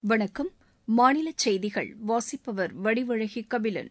வணக்கம் மாநில செய்திகள் வாசிப்பவர் வடிவழகி கபிலன்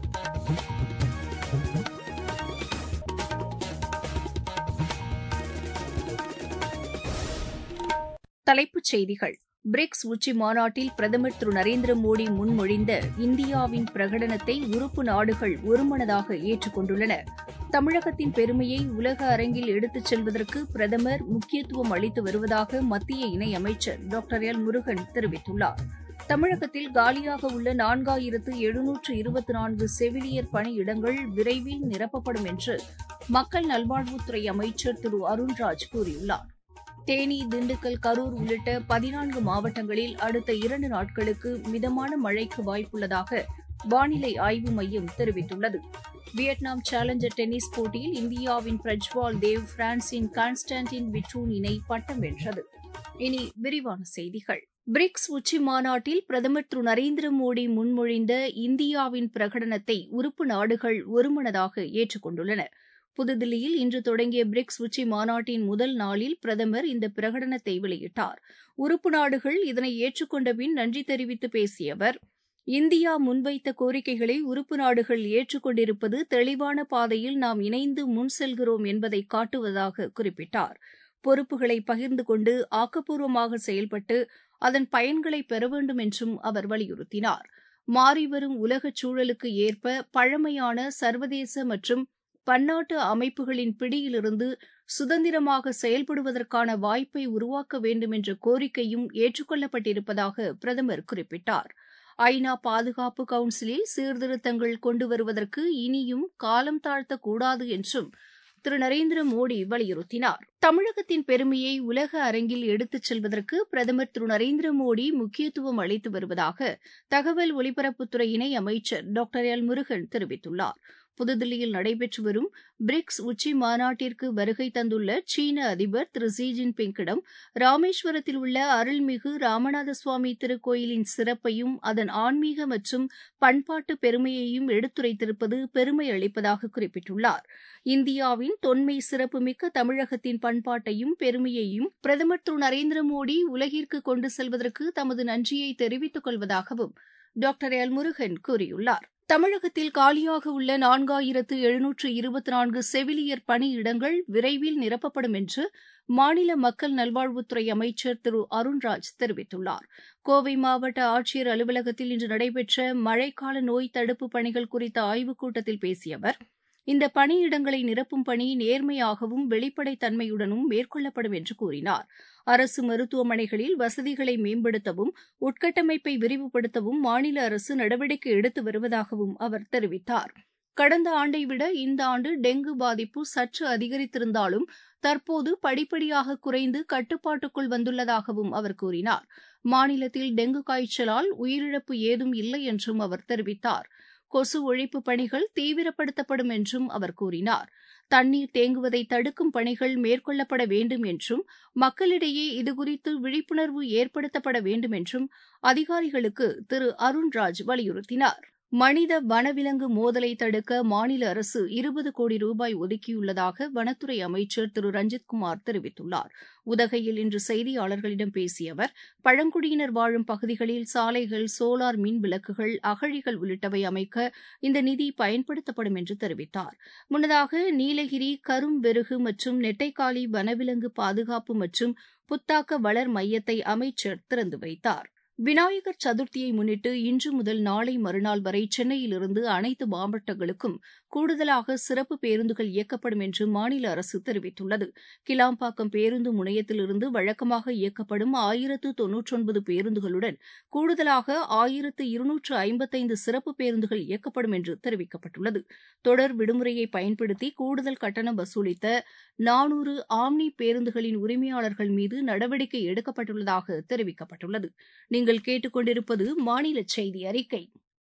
தலைப்புச் செய்திகள் பிரிக்ஸ் உச்சி மாநாட்டில் பிரதமர் திரு நரேந்திர மோடி முன்மொழிந்த இந்தியாவின் பிரகடனத்தை உறுப்பு நாடுகள் ஒருமனதாக ஏற்றுக் கொண்டுள்ளன தமிழகத்தின் பெருமையை உலக அரங்கில் எடுத்துச் செல்வதற்கு பிரதமர் முக்கியத்துவம் அளித்து வருவதாக மத்திய இணையமைச்சர் டாக்டர் எல் முருகன் தெரிவித்துள்ளார் தமிழகத்தில் காலியாக உள்ள நான்காயிரத்து எழுநூற்று இருபத்தி நான்கு செவிலியர் பணியிடங்கள் விரைவில் நிரப்பப்படும் என்று மக்கள் நல்வாழ்வுத்துறை அமைச்சர் திரு அருண்ராஜ் கூறியுள்ளார் தேனி திண்டுக்கல் கரூர் உள்ளிட்ட பதினான்கு மாவட்டங்களில் அடுத்த இரண்டு நாட்களுக்கு மிதமான மழைக்கு வாய்ப்புள்ளதாக வானிலை ஆய்வு மையம் தெரிவித்துள்ளது வியட்நாம் சேலஞ்சர் டென்னிஸ் போட்டியில் இந்தியாவின் பிரஜ்வால் தேவ் பிரான்சின் கான்ஸ்டான்டின் விட்ரூன் இணை பட்டம் வென்றது இனி விரிவான செய்திகள் பிரிக்ஸ் உச்சி மாநாட்டில் பிரதமர் திரு நரேந்திர மோடி முன்மொழிந்த இந்தியாவின் பிரகடனத்தை உறுப்பு நாடுகள் ஒருமனதாக ஏற்றுக் கொண்டுள்ளன புதுதில்லியில் இன்று தொடங்கிய பிரிக்ஸ் உச்சி மாநாட்டின் முதல் நாளில் பிரதமர் இந்த பிரகடனத்தை வெளியிட்டார் உறுப்பு நாடுகள் இதனை ஏற்றுக்கொண்ட பின் நன்றி தெரிவித்து பேசிய அவர் இந்தியா முன்வைத்த கோரிக்கைகளை உறுப்பு நாடுகள் ஏற்றுக்கொண்டிருப்பது தெளிவான பாதையில் நாம் இணைந்து முன் செல்கிறோம் என்பதை காட்டுவதாக குறிப்பிட்டார் பொறுப்புகளை பகிர்ந்து கொண்டு ஆக்கப்பூர்வமாக செயல்பட்டு அதன் பயன்களை பெற வேண்டும் என்றும் அவர் வலியுறுத்தினார் மாறிவரும் உலகச் சூழலுக்கு ஏற்ப பழமையான சர்வதேச மற்றும் பன்னாட்டு அமைப்புகளின் பிடியிலிருந்து சுதந்திரமாக செயல்படுவதற்கான வாய்ப்பை உருவாக்க வேண்டும் என்ற கோரிக்கையும் ஏற்றுக்கொள்ளப்பட்டிருப்பதாக பிரதமர் குறிப்பிட்டார் ஐநா பாதுகாப்பு கவுன்சிலில் சீர்திருத்தங்கள் கொண்டு வருவதற்கு இனியும் காலம் தாழ்த்தக்கூடாது என்றும் திரு நரேந்திர மோடி வலியுறுத்தினார் தமிழகத்தின் பெருமையை உலக அரங்கில் எடுத்துச் செல்வதற்கு பிரதமர் திரு நரேந்திர மோடி முக்கியத்துவம் அளித்து வருவதாக தகவல் ஒலிபரப்புத்துறை இணை அமைச்சர் டாக்டர் எல் முருகன் தெரிவித்துள்ளார் புதுதில்லியில் நடைபெற்று வரும் பிரிக்ஸ் உச்சி மாநாட்டிற்கு வருகை தந்துள்ள சீன அதிபர் திரு ஜி ஜின்பிங்கிடம் ராமேஸ்வரத்தில் உள்ள அருள்மிகு ராமநாத சுவாமி திருக்கோயிலின் சிறப்பையும் அதன் ஆன்மீக மற்றும் பண்பாட்டு பெருமையையும் எடுத்துரைத்திருப்பது பெருமை அளிப்பதாக குறிப்பிட்டுள்ளார் இந்தியாவின் தொன்மை சிறப்புமிக்க தமிழகத்தின் பண்பாட்டையும் பெருமையையும் பிரதமர் திரு நரேந்திர மோடி உலகிற்கு கொண்டு செல்வதற்கு தமது நன்றியை தெரிவித்துக் கொள்வதாகவும் டாக்டர் எல் முருகன் கூறியுள்ளார் தமிழகத்தில் காலியாக உள்ள நான்காயிரத்து எழுநூற்று இருபத்தி நான்கு செவிலியர் பணியிடங்கள் விரைவில் நிரப்பப்படும் என்று மாநில மக்கள் நல்வாழ்வுத்துறை அமைச்சர் திரு அருண்ராஜ் தெரிவித்துள்ளார் கோவை மாவட்ட ஆட்சியர் அலுவலகத்தில் இன்று நடைபெற்ற மழைக்கால நோய் தடுப்பு பணிகள் குறித்த ஆய்வுக் கூட்டத்தில் பேசிய அவர் இந்த பணியிடங்களை நிரப்பும் பணி நேர்மையாகவும் வெளிப்படைத்தன்மையுடனும் மேற்கொள்ளப்படும் என்று கூறினார் அரசு மருத்துவமனைகளில் வசதிகளை மேம்படுத்தவும் உட்கட்டமைப்பை விரிவுபடுத்தவும் மாநில அரசு நடவடிக்கை எடுத்து வருவதாகவும் அவர் தெரிவித்தார் கடந்த ஆண்டை விட இந்த ஆண்டு டெங்கு பாதிப்பு சற்று அதிகரித்திருந்தாலும் தற்போது படிப்படியாக குறைந்து கட்டுப்பாட்டுக்குள் வந்துள்ளதாகவும் அவர் கூறினார் மாநிலத்தில் டெங்கு காய்ச்சலால் உயிரிழப்பு ஏதும் இல்லை என்றும் அவர் தெரிவித்தார் கொசு ஒழிப்பு பணிகள் தீவிரப்படுத்தப்படும் என்றும் அவர் கூறினார் தண்ணீர் தேங்குவதை தடுக்கும் பணிகள் மேற்கொள்ளப்பட வேண்டும் என்றும் மக்களிடையே இதுகுறித்து விழிப்புணர்வு ஏற்படுத்தப்பட வேண்டும் என்றும் அதிகாரிகளுக்கு திரு அருண்ராஜ் வலியுறுத்தினார் மனித வனவிலங்கு மோதலை தடுக்க மாநில அரசு இருபது கோடி ரூபாய் ஒதுக்கியுள்ளதாக வனத்துறை அமைச்சர் திரு ரஞ்சித்குமார் தெரிவித்துள்ளார் உதகையில் இன்று செய்தியாளர்களிடம் பேசிய அவர் பழங்குடியினர் வாழும் பகுதிகளில் சாலைகள் சோலார் மின் விளக்குகள் அகழிகள் உள்ளிட்டவை அமைக்க இந்த நிதி பயன்படுத்தப்படும் என்று தெரிவித்தார் முன்னதாக நீலகிரி கரும்பெருகு மற்றும் நெட்டைக்காலி வனவிலங்கு பாதுகாப்பு மற்றும் புத்தாக்க வளர் மையத்தை அமைச்சர் திறந்து வைத்தார் விநாயகர் சதுர்த்தியை முன்னிட்டு இன்று முதல் நாளை மறுநாள் வரை சென்னையிலிருந்து அனைத்து மாவட்டங்களுக்கும் கூடுதலாக சிறப்பு பேருந்துகள் இயக்கப்படும் என்று மாநில அரசு தெரிவித்துள்ளது கிளாம்பாக்கம் பேருந்து முனையத்திலிருந்து வழக்கமாக இயக்கப்படும் ஆயிரத்து தொன்னூற்றொன்பது பேருந்துகளுடன் கூடுதலாக ஆயிரத்து இருநூற்று ஐம்பத்தைந்து சிறப்பு பேருந்துகள் இயக்கப்படும் என்று தெரிவிக்கப்பட்டுள்ளது தொடர் விடுமுறையை பயன்படுத்தி கூடுதல் கட்டணம் வசூலித்த நானூறு ஆம்னி பேருந்துகளின் உரிமையாளர்கள் மீது நடவடிக்கை எடுக்கப்பட்டுள்ளதாக தெரிவிக்கப்பட்டுள்ளது நீங்கள் கேட்டுக்கொண்டிருப்பது மாநில செய்தி அறிக்கை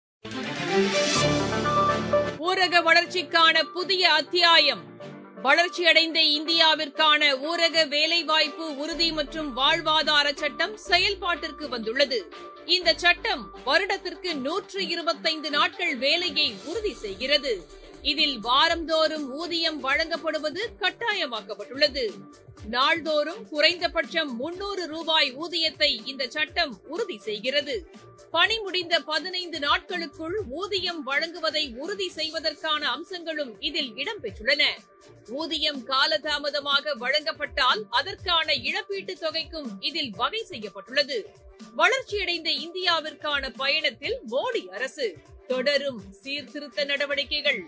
ஊரக வளர்ச்சிக்கான புதிய அத்தியாயம் வளர்ச்சியடைந்த இந்தியாவிற்கான ஊரக வேலைவாய்ப்பு உறுதி மற்றும் வாழ்வாதார சட்டம் செயல்பாட்டிற்கு வந்துள்ளது இந்த சட்டம் வருடத்திற்கு நூற்று இருபத்தைந்து நாட்கள் வேலையை உறுதி செய்கிறது இதில் வாரந்தோறும் ஊதியம் வழங்கப்படுவது கட்டாயமாக்கப்பட்டுள்ளது நாள்தோறும் குறைந்தபட்சம் முன்னூறு ரூபாய் ஊதியத்தை இந்த சட்டம் உறுதி செய்கிறது பணி முடிந்த பதினைந்து நாட்களுக்குள் ஊதியம் வழங்குவதை உறுதி செய்வதற்கான அம்சங்களும் இதில் இடம்பெற்றுள்ளன ஊதியம் காலதாமதமாக வழங்கப்பட்டால் அதற்கான இழப்பீட்டுத் தொகைக்கும் இதில் வகை செய்யப்பட்டுள்ளது வளர்ச்சியடைந்த இந்தியாவிற்கான பயணத்தில் மோடி அரசு தொடரும் சீர்திருத்த நடவடிக்கைகள்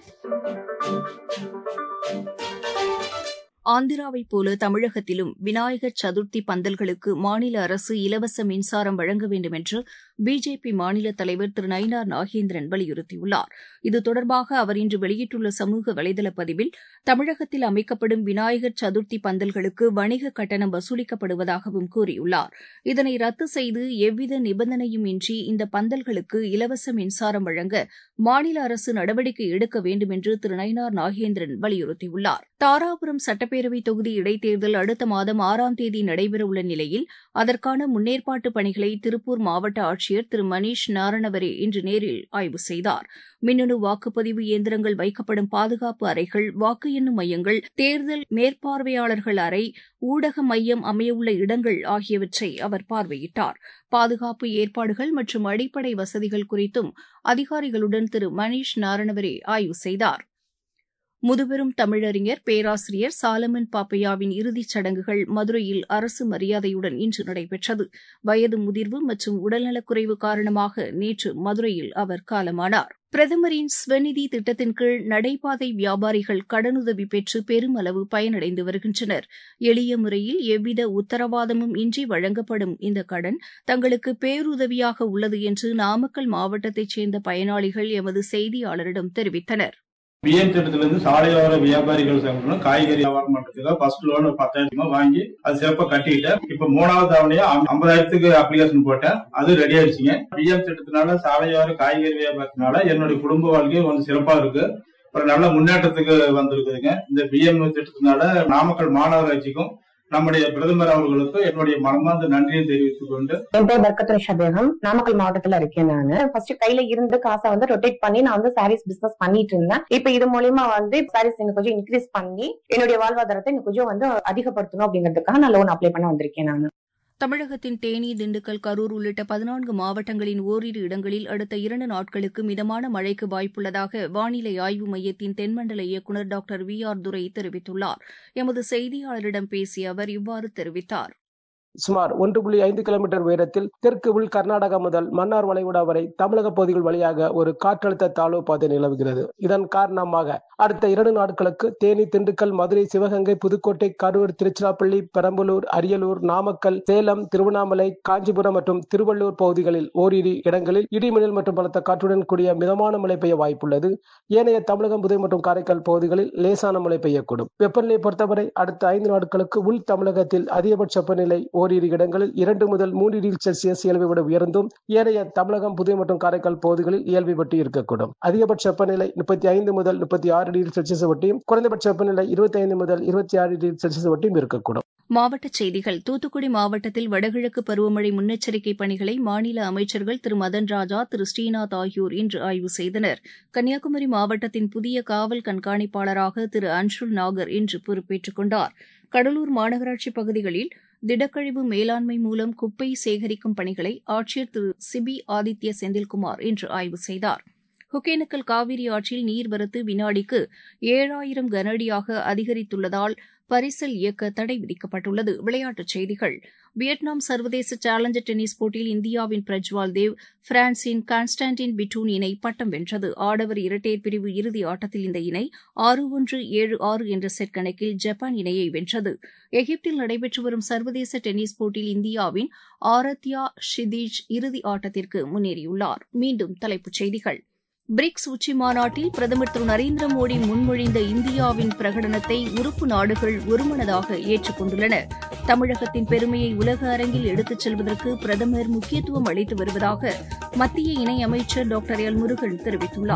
ஆந்திராவைப் போல தமிழகத்திலும் விநாயகர் சதுர்த்தி பந்தல்களுக்கு மாநில அரசு இலவச மின்சாரம் வழங்க வேண்டும் என்று பிஜேபி மாநில தலைவர் திரு நயினார் நாகேந்திரன் வலியுறுத்தியுள்ளார் இது தொடர்பாக அவர் இன்று வெளியிட்டுள்ள சமூக வலைதள பதிவில் தமிழகத்தில் அமைக்கப்படும் விநாயகர் சதுர்த்தி பந்தல்களுக்கு வணிக கட்டணம் வசூலிக்கப்படுவதாகவும் கூறியுள்ளார் இதனை ரத்து செய்து எவ்வித நிபந்தனையும் இன்றி இந்த பந்தல்களுக்கு இலவச மின்சாரம் வழங்க மாநில அரசு நடவடிக்கை எடுக்க வேண்டும் என்று திரு நயினார் நாகேந்திரன் வலியுறுத்தியுள்ளார் தாராபுரம் சட்டப்பேரவை தொகுதி இடைத்தேர்தல் அடுத்த மாதம் ஆறாம் தேதி நடைபெறவுள்ள நிலையில் அதற்கான முன்னேற்பாட்டு பணிகளை திருப்பூர் மாவட்ட ஆட்சியர் திரு மணீஷ் நாரணவரே இன்று நேரில் ஆய்வு செய்தார் மின்னணு வாக்குப்பதிவு இயந்திரங்கள் வைக்கப்படும் பாதுகாப்பு அறைகள் வாக்கு எண்ணும் மையங்கள் தேர்தல் மேற்பார்வையாளர்கள் அறை ஊடக மையம் அமையவுள்ள இடங்கள் ஆகியவற்றை அவர் பார்வையிட்டார் பாதுகாப்பு ஏற்பாடுகள் மற்றும் அடிப்படை வசதிகள் குறித்தும் அதிகாரிகளுடன் திரு மணீஷ் நாரணவரே ஆய்வு செய்தார் முதுபெரும் தமிழறிஞர் பேராசிரியர் சாலமன் பாப்பையாவின் இறுதிச் சடங்குகள் மதுரையில் அரசு மரியாதையுடன் இன்று நடைபெற்றது வயது முதிர்வு மற்றும் உடல்நலக்குறைவு காரணமாக நேற்று மதுரையில் அவர் காலமானார் பிரதமரின் ஸ்வநிதி திட்டத்தின் கீழ் நடைபாதை வியாபாரிகள் கடனுதவி பெற்று பெருமளவு பயனடைந்து வருகின்றனர் எளிய முறையில் எவ்வித உத்தரவாதமும் இன்றி வழங்கப்படும் இந்த கடன் தங்களுக்கு பேருதவியாக உள்ளது என்று நாமக்கல் மாவட்டத்தைச் சேர்ந்த பயனாளிகள் எமது செய்தியாளரிடம் தெரிவித்தனர் பிஎம் திட்டத்துல இருந்து சாலையோர வியாபாரிகள் சங்கம் காய்கறி வியாபாரம் பண்றதுக்காக ஃபர்ஸ்ட் லோன் பத்தாயிரம் ரூபாய் வாங்கி அது சிறப்பா கட்டிக்கிட்டேன் இப்ப மூணாவது தவணையா ஐம்பதாயிரத்துக்கு அப்ளிகேஷன் போட்டேன் அது ரெடி ஆயிடுச்சுங்க பிஎம் திட்டத்தினால சாலையோர காய்கறி வியாபாரத்தினால என்னுடைய குடும்ப வாழ்க்கை கொஞ்சம் சிறப்பா இருக்கு அப்புறம் நல்ல முன்னேற்றத்துக்கு வந்திருக்குதுங்க இந்த பிஎம் திட்டத்தினால நாமக்கல் மாநகராட்சிக்கும் நம்முடைய பிரதமர் அவர்களுக்கு என்னுடைய மனமார்ந்த நன்றியை தெரிவித்துக் கொண்டு என் பேர் பர்கத்ரிஷா பேகம் நாமக்கல் மாவட்டத்துல இருக்கேன் நானு ஃபர்ஸ்ட் கையில இருந்து காசை வந்து ரொட்டேட் பண்ணி நான் வந்து சாரீஸ் பிசினஸ் பண்ணிட்டு இருந்தேன் இப்ப இது மூலியமா வந்து சாரீஸ் இன்னும் கொஞ்சம் இன்க்ரீஸ் பண்ணி என்னுடைய வாழ்வாதாரத்தை இன்னும் கொஞ்சம் வந்து அதிகப்படுத்தணும் அப்படிங்கிறதுக்காக நான் லோன் அப்ளை பண்ண வந்திருக்கேன் நான் தமிழகத்தின் தேனி திண்டுக்கல் கரூர் உள்ளிட்ட பதினான்கு மாவட்டங்களின் ஓரிரு இடங்களில் அடுத்த இரண்டு நாட்களுக்கு மிதமான மழைக்கு வாய்ப்புள்ளதாக வானிலை ஆய்வு மையத்தின் தென்மண்டல இயக்குநர் டாக்டர் வி ஆர் துரை தெரிவித்துள்ளார் எமது செய்தியாளரிடம் பேசிய அவர் இவ்வாறு தெரிவித்தார் சுமார் ஒன்று புள்ளி ஐந்து கிலோமீட்டர் உயரத்தில் தெற்கு உள் கர்நாடகா முதல் மன்னார் வளைகுடா வரை தமிழக பகுதிகள் வழியாக ஒரு காற்றழுத்த தாழ்வு பாதை நிலவுகிறது இதன் காரணமாக அடுத்த இரண்டு நாட்களுக்கு தேனி திண்டுக்கல் மதுரை சிவகங்கை புதுக்கோட்டை கரூர் திருச்சிராப்பள்ளி பெரம்பலூர் அரியலூர் நாமக்கல் சேலம் திருவண்ணாமலை காஞ்சிபுரம் மற்றும் திருவள்ளூர் பகுதிகளில் ஓரிரு இடங்களில் இடிமின்னல் மற்றும் பலத்த காற்றுடன் கூடிய மிதமான மழை பெய்ய வாய்ப்புள்ளது ஏனைய தமிழகம் புதை மற்றும் காரைக்கால் பகுதிகளில் லேசான மழை பெய்யக்கூடும் வெப்பநிலையை பொறுத்தவரை அடுத்த ஐந்து நாட்களுக்கு உள் தமிழகத்தில் அதிகபட்ச வெப்பநிலை ஓரிரு இடங்களில் இரண்டு முதல் மூன்று டிகிரி செல்சியஸ் இயல்பை விட உயர்ந்தும் ஏனைய தமிழகம் புதுவை மற்றும் காரைக்கால் பகுதிகளில் இயல்பை பற்றி இருக்கக்கூடும் அதிகபட்ச வெப்பநிலை முப்பத்தி ஐந்து முதல் முப்பத்தி ஆறு டிகிரி செல்சியஸ் வட்டியும் குறைந்தபட்ச வெப்பநிலை இருபத்தி ஐந்து முதல் இருபத்தி ஆறு டிகிரி செல்சியஸ் வட்டியும் இருக்கக்கூடும் மாவட்டச் செய்திகள் தூத்துக்குடி மாவட்டத்தில் வடகிழக்கு பருவமழை முன்னெச்சரிக்கை பணிகளை மாநில அமைச்சர்கள் திரு மதன் ராஜா திரு ஸ்ரீநாத் ஆகியோர் இன்று ஆய்வு செய்தனர் கன்னியாகுமரி மாவட்டத்தின் புதிய காவல் கண்காணிப்பாளராக திரு அன்ஷுல் நாகர் இன்று பொறுப்பேற்றுக் கொண்டார் கடலூர் மாநகராட்சி பகுதிகளில் திடக்கழிவு மேலாண்மை மூலம் குப்பை சேகரிக்கும் பணிகளை ஆட்சியர் திரு சிபி ஆதித்ய செந்தில்குமார் இன்று ஆய்வு செய்தார் ஒகேனக்கல் காவிரி ஆற்றில் நீர்வரத்து வினாடிக்கு ஏழாயிரம் கனஅடியாக அதிகரித்துள்ளதால் பரிசல் இயக்க தடை விதிக்கப்பட்டுள்ளது விளையாட்டுச் செய்திகள் வியட்நாம் சர்வதேச சேலஞ்சர் டென்னிஸ் போட்டியில் இந்தியாவின் பிரஜ்வால் தேவ் பிரான்சின் கான்ஸ்டான்டின் பிட்டூன் இணை பட்டம் வென்றது ஆடவர் இரட்டையர் பிரிவு இறுதி ஆட்டத்தில் இந்த இணை ஆறு ஒன்று ஏழு ஆறு என்ற செட் கணக்கில் ஜப்பான் இணையை வென்றது எகிப்தில் நடைபெற்று வரும் சர்வதேச டென்னிஸ் போட்டியில் இந்தியாவின் ஆரத்யா ஷிதீஜ் இறுதி ஆட்டத்திற்கு முன்னேறியுள்ளார் மீண்டும் தலைப்புச் செய்திகள் பிரிக்ஸ் உச்சி மாநாட்டில் பிரதமர் திரு நரேந்திர மோடி முன்மொழிந்த இந்தியாவின் பிரகடனத்தை உறுப்பு நாடுகள் ஒருமனதாக ஏற்றுக்கொண்டுள்ளன தமிழகத்தின் பெருமையை உலக அரங்கில் எடுத்துச் செல்வதற்கு பிரதமர் முக்கியத்துவம் அளித்து வருவதாக மத்திய இணையமைச்சர் டாக்டர் எல் முருகன் தெரிவித்துள்ளார்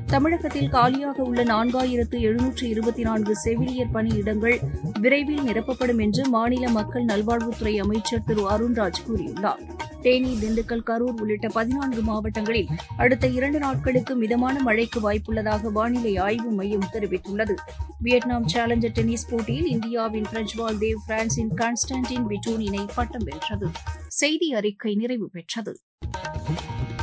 தமிழகத்தில் காலியாக உள்ள நான்காயிரத்து எழுநூற்று இருபத்தி நான்கு செவிலியர் பணியிடங்கள் விரைவில் நிரப்பப்படும் என்று மாநில மக்கள் நல்வாழ்வுத்துறை அமைச்சர் திரு அருண்ராஜ் கூறியுள்ளார் தேனி திண்டுக்கல் கரூர் உள்ளிட்ட பதினான்கு மாவட்டங்களில் அடுத்த இரண்டு நாட்களுக்கு மிதமான மழைக்கு வாய்ப்புள்ளதாக வானிலை ஆய்வு மையம் தெரிவித்துள்ளது வியட்நாம் சேலஞ்சர் டென்னிஸ் போட்டியில் இந்தியாவின் பிரஜ்வால் தேவ் பிரான்சின் கான்ஸ்டான்டின் விட்டூன் இணை பட்டம் வென்றது செய்தி அறிக்கை நிறைவு பெற்றது